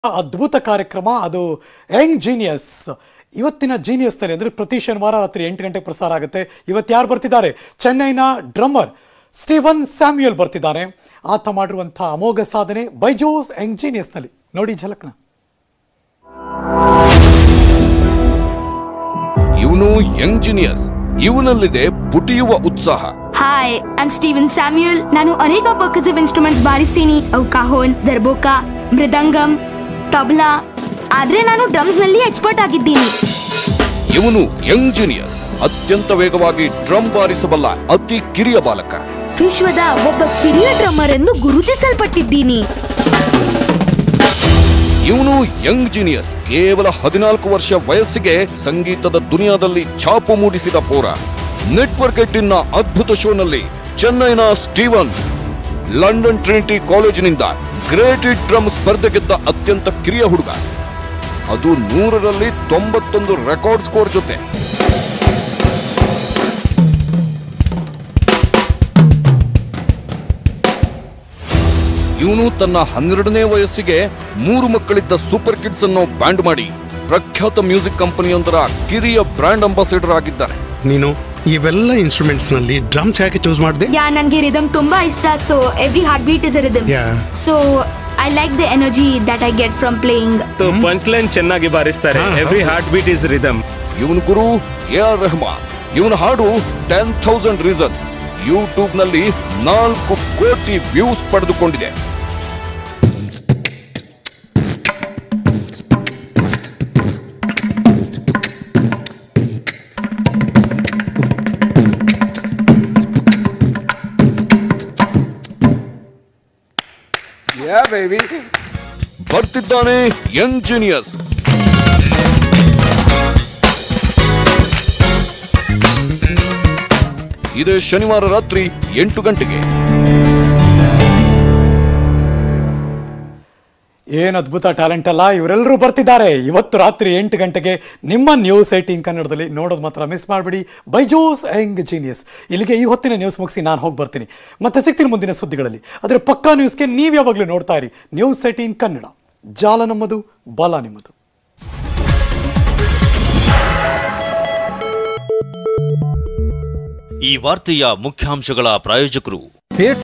ಅದ್ಭುತ ಕಾರ್ಯಕ್ರಮ ಅದು ಯಂಗ್ ಜೀನಿಯಸ್ ಇವತ್ತಿನ ಜೀನಿಯಸ್ನಲ್ಲಿ ಅಂದರೆ ಪ್ರತಿ ಶನಿವಾರ ರಾತ್ರಿ ಎಂಟು ಗಂಟೆಗೆ ಪ್ರಸಾರ ಆಗುತ್ತೆ ಇವತ್ತು ಯಾರು ಬರ್ತಿದ್ದಾರೆ ಚೆನ್ನೈನ ಡ್ರಮ್ಮರ್ ಸ್ಟೀವನ್ ಸ್ಯಾಮ್ಯುಯಲ್ ಬರ್ತಿದ್ದಾನೆ ಆತ ಮಾಡಿರುವಂಥ ಅಮೋಘ ಸಾಧನೆ ಬೈಜೋಸ್ ಯಂಗ್ ಜೀನಿಯಸ್ನಲ್ಲಿ ನೋಡಿ ಝಲಕ್ನ ಇವನು ಯಂಗ್ ಜೀನಿಯಸ್ ಇವನಲ್ಲಿದೆ ಪುಟಿಯುವ ಉತ್ಸಾಹ ಹಾಯ್ ಐಮ್ ಸ್ಟೀವನ್ ಸ್ಯಾಮ್ಯುಯಲ್ ನಾನು ಅನೇಕ ಪರ್ಕಸಿವ್ ಇನ್ಸ್ಟ್ರೂಮೆಂಟ್ಸ್ ಬಾರಿಸ್ತೀನಿ ಅವು ಕಾಹೋನ್ ದರ್ಬೋಕಾ ಮೃದಂಗಂ ತಬ್ಲಾ ಆದ್ರೆ ನಾನು ಡ್ರಮ್ಸ್ ನಲ್ಲಿ ಎಕ್ಸ್ಪರ್ಟ್ ಆಗಿದ್ದೀನಿ ಇವನು ಯಂಗ್ ಜೀನಿಯಸ್ ಅತ್ಯಂತ ವೇಗವಾಗಿ ಡ್ರಮ್ ಬಾರಿಸಬಲ್ಲ ಅತಿ ಕಿರಿಯ ಬಾಲಕ ವಿಶ್ವದ ಒಬ್ಬ ಕಿರಿಯ ಡ್ರಮ್ಮರ್ ಎಂದು ಗುರುತಿಸಲ್ಪಟ್ಟಿದ್ದೀನಿ ಇವನು ಯಂಗ್ ಜೀನಿಯಸ್ ಕೇವಲ ಹದಿನಾಲ್ಕು ವರ್ಷ ವಯಸ್ಸಿಗೆ ಸಂಗೀತದ ದುನಿಯಾದಲ್ಲಿ ಛಾಪು ಮೂಡಿಸಿದ ಪೋರ ನೆಟ್ವರ್ಕ್ ಏಟಿನ್ನ ಅದ್ಭುತ ಶೋನಲ್ಲಿ ಚೆನ್ನೈನ ಸ್ಟೀವನ್ ಲಂಡನ್ ಟ್ರಿನಿಟಿ ಕಾಲೇಜಿನಿಂದ ಗ್ರೇಟ್ ಡ್ರಮ್ ಸ್ಪರ್ಧೆ ಗೆದ್ದ ಅತ್ಯಂತ ಕಿರಿಯ ಹುಡುಗ ಅದು ನೂರರಲ್ಲಿ ತೊಂಬತ್ತೊಂದು ರೆಕಾರ್ಡ್ ಸ್ಕೋರ್ ಜೊತೆ ಇವನು ತನ್ನ ಹನ್ನೆರಡನೇ ವಯಸ್ಸಿಗೆ ಮೂರು ಮಕ್ಕಳಿದ್ದ ಸೂಪರ್ ಕಿಡ್ಸ್ ಅನ್ನು ಬ್ಯಾಂಡ್ ಮಾಡಿ ಪ್ರಖ್ಯಾತ ಮ್ಯೂಸಿಕ್ ಕಂಪನಿಯೊಂದರ ಕಿರಿಯ ಬ್ರ್ಯಾಂಡ್ ಅಂಬಾಸಿಡರ್ ಆಗಿದ್ದಾನೆ ನೀನು ಇವೆಲ್ಲ ಇನ್ಸ್ಟ್ರೂಮೆಂಟ್ಸ್ ನಲ್ಲಿ ಡ್ರಮ್ಸ್ ಯಾಕೆ ಚೂಸ್ ಮಾಡಿದೆ ಯಾ ನನ್ಗೆ ರಿದಮ್ ತುಂಬಾ ಇಷ್ಟ so every heartbeat is rhythm Yeah. So I like the energy that I get from playing punch line ಚೆನ್ನಾಗಿ ಬಾರಿಸ್ತಾರೆ ಹಾ, ಎವ್ರಿ ಹೌದು. ಹಾರ್ಟ್ ಬೀಟ್ ಇಸ್ ರಿದಮ್ ಇವನು ಗುರು ಎ ಆರ್ ರೆಹಮಾನ್ ಇವನ ಹಾಡು ಟೆನ್ ಥೌಸಂಡ್ ರೀಸನ್ಸ್ ಯೂಟ್ಯೂಬ್ ನಲ್ಲಿ ನಾಲ್ಕು ಕೋಟಿ ವ್ಯೂಸ್ ಪಡೆದುಕೊಂಡಿದೆ ಬರ್ತಿದ್ದಾನೆ ಯಂಗ್ ಜೀನಿಯಸ್ ಇದೇ ಶನಿವಾರ ರಾತ್ರಿ ಎಂಟು ಗಂಟೆಗೆ ಏನು ಅದ್ಭುತ ಟ್ಯಾಲೆಂಟ್ ಅಲ್ಲ ಇವರೆಲ್ಲರೂ ಬರ್ತಿದ್ದಾರೆ ಇವತ್ತು ರಾತ್ರಿ ಎಂಟು ಗಂಟೆಗೆ ನಿಮ್ಮ ನ್ಯೂಸ್ ಏಯ್ಟೀನ್ ಕನ್ನಡದಲ್ಲಿ ನೋಡೋದು ಮಾತ್ರ ಮಿಸ್ ಮಾಡಬೇಡಿ ಬೈಜೋಸ್ ಯಂಗ್ ಜೀನಿಯಸ್ ಇಲ್ಲಿಗೆ ಈ ಹೊತ್ತಿನ ನ್ಯೂಸ್ ಮುಗಿಸಿ ನಾನು ಹೋಗಿ ಬರ್ತೀನಿ ಮತ್ತೆ ಸಿಗ್ತೀನಿ ಮುಂದಿನ ಸುದ್ದಿಗಳಲ್ಲಿ ಆದರೆ ಪಕ್ಕಾ ನ್ಯೂಸ್ಗೆ ನೀವು ಯಾವಾಗಲೂ ನೋಡ್ತಾ ಇರಿ ನ್ಯೂಸ್ ಏಯ್ಟೀನ್ ಕನ್ನಡ ಜಾಲ ನಮ್ಮದು ಬಲ ನಿಮ್ಮದು ಈ ವಾರ್ತೆಯ ಮುಖ್ಯಾಂಶಗಳ ಪ್ರಾಯೋಜಕರು